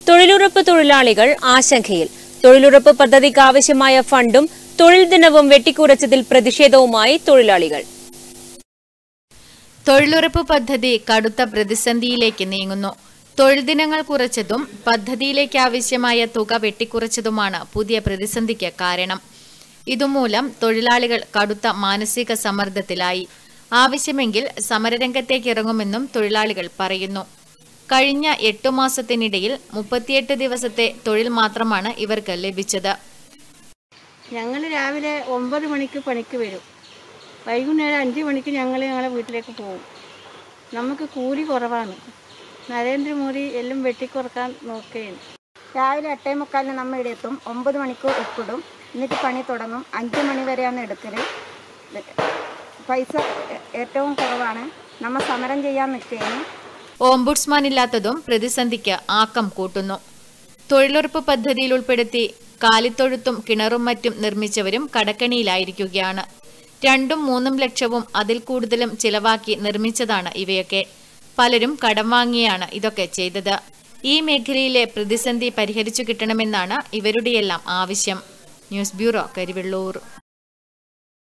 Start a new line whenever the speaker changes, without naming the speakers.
തൊഴിലുറപ്പ് തൊഴിലാളികൾ ആശങ്കയിൽ തൊഴിലുറപ്പ് പദ്ധതിക്ക് ആവശ്യമായ ഫണ്ടും തൊഴിൽ ദിനവും വെട്ടിക്കുറച്ചതിൽ പ്രതിഷേധവുമായി തൊഴിലാളികൾ
തൊഴിലുറപ്പ് പദ്ധതി കടുത്ത പ്രതിസന്ധിയിലേക്ക് നീങ്ങുന്നു തൊഴിൽ ദിനങ്ങൾ കുറച്ചതും പദ്ധതിയിലേക്ക് ആവശ്യമായ തുക വെട്ടിക്കുറച്ചതുമാണ് പുതിയ പ്രതിസന്ധിക്ക് കാരണം ഇതുമൂലം തൊഴിലാളികൾ കടുത്ത മാനസിക സമ്മർദ്ദത്തിലായി ആവശ്യമെങ്കിൽ സമരരംഗത്തേക്ക് ഇറങ്ങുമെന്നും തൊഴിലാളികൾ പറയുന്നു കഴിഞ്ഞ എട്ടു മാസത്തിനിടയിൽ മുപ്പത്തിയെട്ട് ദിവസത്തെ തൊഴിൽ മാത്രമാണ് ഇവർക്ക് ലഭിച്ചത്
ഞങ്ങൾ രാവിലെ ഒമ്പത് മണിക്ക് പണിക്ക് വരും വൈകുന്നേരം അഞ്ച് മണിക്ക് ഞങ്ങൾ ഞങ്ങളെ വീട്ടിലേക്ക് പോകും നമുക്ക് കൂലി കുറവാണ് നരേന്ദ്രമോദി എല്ലാം വെട്ടിക്കുറക്കാൻ നോക്കുകയാണ്
രാവിലെ എട്ടേ മുക്കാലിന് നമ്മൾ ഇവിടെ എത്തും ഒമ്പത് മണിക്ക് ഒപ്പിടും എന്നിട്ട് പണി തുടങ്ങും അഞ്ച് മണി വരെയാണ് എടുക്കൽ പൈസ ഏ- ഏറ്റവും കുറവാണ് നമ്മൾ സമരം ചെയ്യാൻ നിൽക്കുകയാണ്
ഓംബുഡ്സ്മാൻ ഇല്ലാത്തതും പ്രതിസന്ധിക്ക് ആക്കം കൂട്ടുന്നു തൊഴിലുറപ്പ് പദ്ധതിയിൽ ഉൾപ്പെടുത്തി കാലിത്തൊഴുത്തും കിണറും മറ്റും നിർമ്മിച്ചവരും കടക്കണിയിലായിരിക്കുകയാണ് രണ്ടും മൂന്നും ലക്ഷവും അതിൽ കൂടുതലും ചിലവാക്കി നിർമ്മിച്ചതാണ് ഇവയൊക്കെ പലരും കടം വാങ്ങിയാണ് ഇതൊക്കെ ചെയ്തത് ഈ മേഖലയിലെ പ്രതിസന്ധി പരിഹരിച്ചു കിട്ടണമെന്നാണ് ഇവരുടെയെല്ലാം ആവശ്യം ന്യൂസ് ബ്യൂറോ കരിവെള്ളൂർ